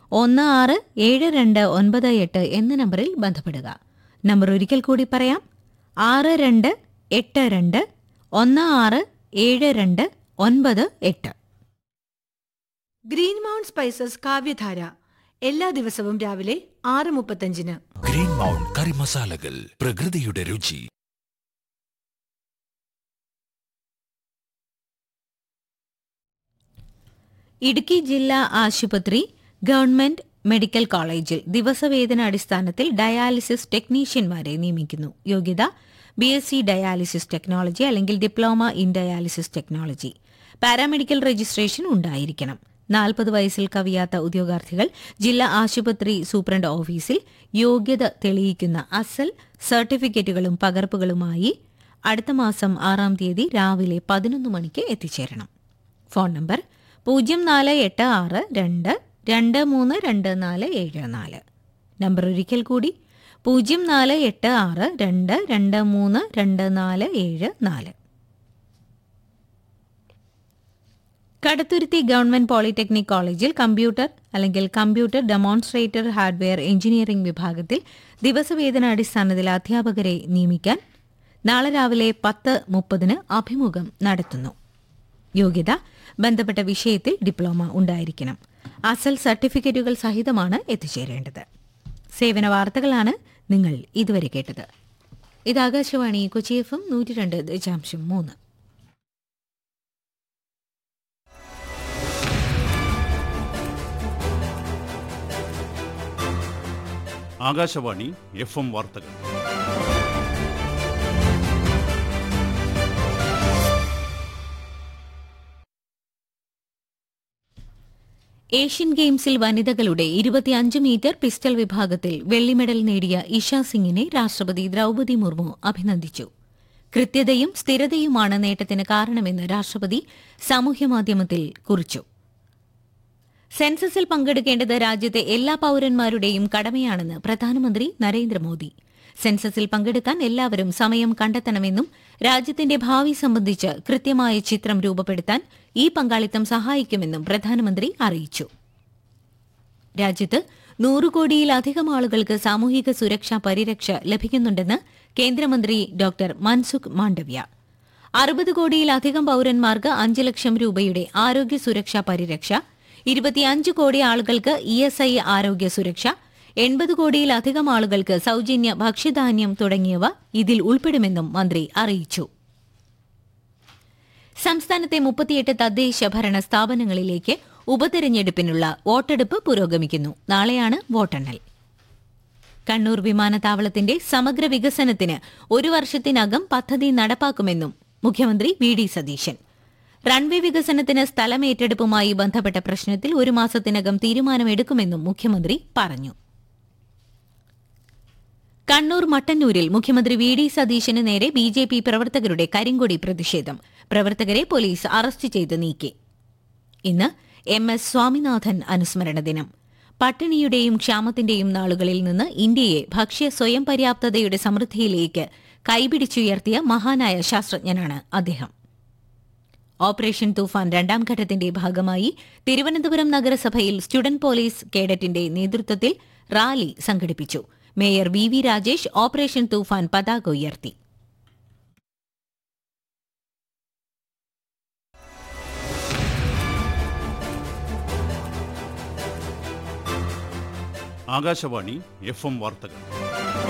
ഒന്ന് ആറ് ഏഴ് രണ്ട് ഒൻപത് എട്ട് എന്ന നമ്പറിൽ ബന്ധപ്പെടുക നമ്പർ ഒരിക്കൽ കൂടി പറയാം ആറ് രണ്ട് എട്ട് രണ്ട് ഒന്ന് ആറ് ഏഴ് രണ്ട് ഒൻപത് എട്ട് ഗ്രീൻ മൗണ്ട് സ്പൈസസ് കാവ്യധാര എല്ലാ ദിവസവും രാവിലെ ആറ് മുപ്പത്തഞ്ചിന് ഗ്രീൻ മൗണ്ട് കറി മസാലകൾ പ്രകൃതിയുടെ രുചി ഇടുക്കി ജില്ലാ ആശുപത്രി ഗവൺമെന്റ് മെഡിക്കൽ കോളേജിൽ ദിവസവേതന അടിസ്ഥാനത്തിൽ ഡയാലിസിസ് ടെക്നീഷ്യന്മാരെ നിയമിക്കുന്നു യോഗ്യത B S C dialysis technology അല്ലെങ്കിൽ diploma in dialysis technology paramedical registration ഉണ്ടായിരിക്കണം നാൽപ്പത് വയസ്സിൽ കവിയാത്ത ഉദ്യോഗാർത്ഥികൾ ജില്ലാ ആശുപത്രി സൂപ്രണ്ട് ഓഫീസിൽ യോഗ്യത തെളിയിക്കുന്ന അസൽ സർട്ടിഫിക്കറ്റുകളും പകർപ്പുകളുമായി അടുത്ത മാസം ആറാം തീയതി രാവിലെ പതിനൊന്ന് മണിക്ക് എത്തിച്ചേരണം ഫോൺ നമ്പർ പൂജ്യം നാല് എട്ട് ആറ് രണ്ട് രണ്ട് മൂന്ന് രണ്ട് നാല് ഏഴ് നാല് നമ്പർ ഒരിക്കൽ കൂടി പൂജ്യം നാല് എട്ട് ആറ് രണ്ട് രണ്ട് മൂന്ന് രണ്ട് നാല് ഏഴ് നാല് കടത്തുരുത്തി ഗവൺമെന്റ് പോളിടെക്നിക് കോളേജിൽ കമ്പ്യൂട്ടർ അല്ലെങ്കിൽ കമ്പ്യൂട്ടർ ഡെമോൺസ്ട്രേറ്റർ ഹാർഡ്വെയർ എഞ്ചിനീയറിംഗ് വിഭാഗത്തിൽ ദിവസവേതന അടിസ്ഥാനത്തിൽ അധ്യാപകരെ നിയമിക്കാൻ നാളെ രാവിലെ പത്ത് മുപ്പതിന് അഭിമുഖം നടത്തുന്നു യോഗ്യത ബന്ധപ്പെട്ട വിഷയത്തിൽ ഡിപ്ലോമ ഉണ്ടായിരിക്കണം അസൽ സർട്ടിഫിക്കറ്റുകൾ സഹിതമാണ് എത്തിച്ചേരേണ്ടത് സേവന വാർത്തകളാണ് നിങ്ങൾ ഇതുവരെ കേട്ടത് ഇത് ആകാശവാണി കൊച്ചി എഫ് എം നൂറ്റി രണ്ട് ദശാംശം മൂന്ന് ആകാശവാണി എഫ് എം വാർത്തകൾ ഏഷ്യൻ ഗെയിംസിൽ വനിതകളുടെ ഇരുപത്തിയഞ്ച് മീറ്റർ പിസ്റ്റൾ വിഭാഗത്തിൽ വെള്ളി മെഡൽ നേടിയ ഇഷ സിംഗിനെ രാഷ്ട്രപതി ദ്രൌപതി മുർമു അഭിനന്ദിച്ചു കൃത്യതയും സ്ഥിരതയുമാണ് നേട്ടത്തിന് കാരണമെന്ന് രാഷ്ട്രപതി സാമൂഹ്യമാധ്യമത്തിൽ കുറിച്ചു സെൻസസിൽ പങ്കെടുക്കേണ്ടത് രാജ്യത്തെ എല്ലാ പൌരന്മാരുടെയും കടമയാണെന്ന് പ്രധാനമന്ത്രി നരേന്ദ്രമോദി സെൻസസിൽ പങ്കെടുക്കാൻ എല്ലാവരും സമയം കണ്ടെത്തണമെന്നും രാജ്യത്തിന്റെ ഭാവി സംബന്ധിച്ച് കൃത്യമായ ചിത്രം രൂപപ്പെടുത്താൻ ഈ പങ്കാളിത്തം സഹായിക്കുമെന്നും പ്രധാനമന്ത്രി അറിയിച്ചു രാജ്യത്ത് നൂറ് കോടിയിലധികം ആളുകൾക്ക് സാമൂഹിക സുരക്ഷാ പരിരക്ഷ ലഭിക്കുന്നുണ്ടെന്ന് കേന്ദ്രമന്ത്രി ഡോക്ടർ മൻസുഖ് മാണ്ഡവ്യ അറുപത് കോടിയിലധികം പൌരന്മാർക്ക് അഞ്ച് ലക്ഷം രൂപയുടെ ആരോഗ്യ സുരക്ഷാ പരിരക്ഷ ഇരുപത്തിയഞ്ച് കോടി ആളുകൾക്ക് ഇ എസ് ഐ ആരോഗ്യ സുരക്ഷ എൺപത് കോടിയിലധികം ആളുകൾക്ക് സൌജന്യ ഭക്ഷ്യധാന്യം തുടങ്ങിയവ ഇതിൽ ഉൾപ്പെടുമെന്നും മന്ത്രി അറിയിച്ചു സംസ്ഥാനത്തെ മുപ്പത്തിയെട്ട് തദ്ദേശ ഭരണ സ്ഥാപനങ്ങളിലേക്ക് ഉപതെരഞ്ഞെടുപ്പിനുള്ള വോട്ടെടുപ്പ് പുരോഗമിക്കുന്നു നാളെയാണ് വോട്ടെണ്ണൽ കണ്ണൂർ വിമാനത്താവളത്തിന്റെ സമഗ്ര വികസനത്തിന് ഒരു വർഷത്തിനകം പദ്ധതി നടപ്പാക്കുമെന്നും മുഖ്യമന്ത്രി വി ഡി സതീശൻ റൺവേ വികസനത്തിന് സ്ഥലമേറ്റെടുപ്പുമായി ബന്ധപ്പെട്ട പ്രശ്നത്തിൽ ഒരു മാസത്തിനകം തീരുമാനമെടുക്കുമെന്നും മുഖ്യമന്ത്രി പറഞ്ഞു കണ്ണൂർ മട്ടന്നൂരിൽ മുഖ്യമന്ത്രി വി ഡി സതീശന് നേരെ ബി ജെ പി പ്രവർത്തകരുടെ കരിങ്കൊടി പ്രതിഷേധം പ്രവർത്തകരെ പോലീസ് അറസ്റ്റ് ചെയ്ത് നീക്കി ഇന്ന് എം എസ് സ്വാമിനാഥൻ അനുസ്മരണ ദിനം പട്ടിണിയുടെയും ക്ഷാമത്തിന്റെയും നാളുകളിൽ നിന്ന് ഇന്ത്യയെ ഭക്ഷ്യ സ്വയം പര്യാപ്തതയുടെ സമൃദ്ധിയിലേക്ക് കൈപിടിച്ചുയർത്തിയ മഹാനായ ശാസ്ത്രജ്ഞനാണ് അദ്ദേഹം ഓപ്പറേഷൻ തൂഫാൻ രണ്ടാം ഘട്ടത്തിന്റെ ഭാഗമായി തിരുവനന്തപുരം നഗരസഭയിൽ സ്റ്റുഡന്റ് പോലീസ് കേഡറ്റിന്റെ നേതൃത്വത്തിൽ റാലി സംഘടിപ്പിച്ചു mayor V V Rajesh operation Toofan പതാക ഉയർത്തി ആകാശവാണി എഫ് എം വാർത്തകൾ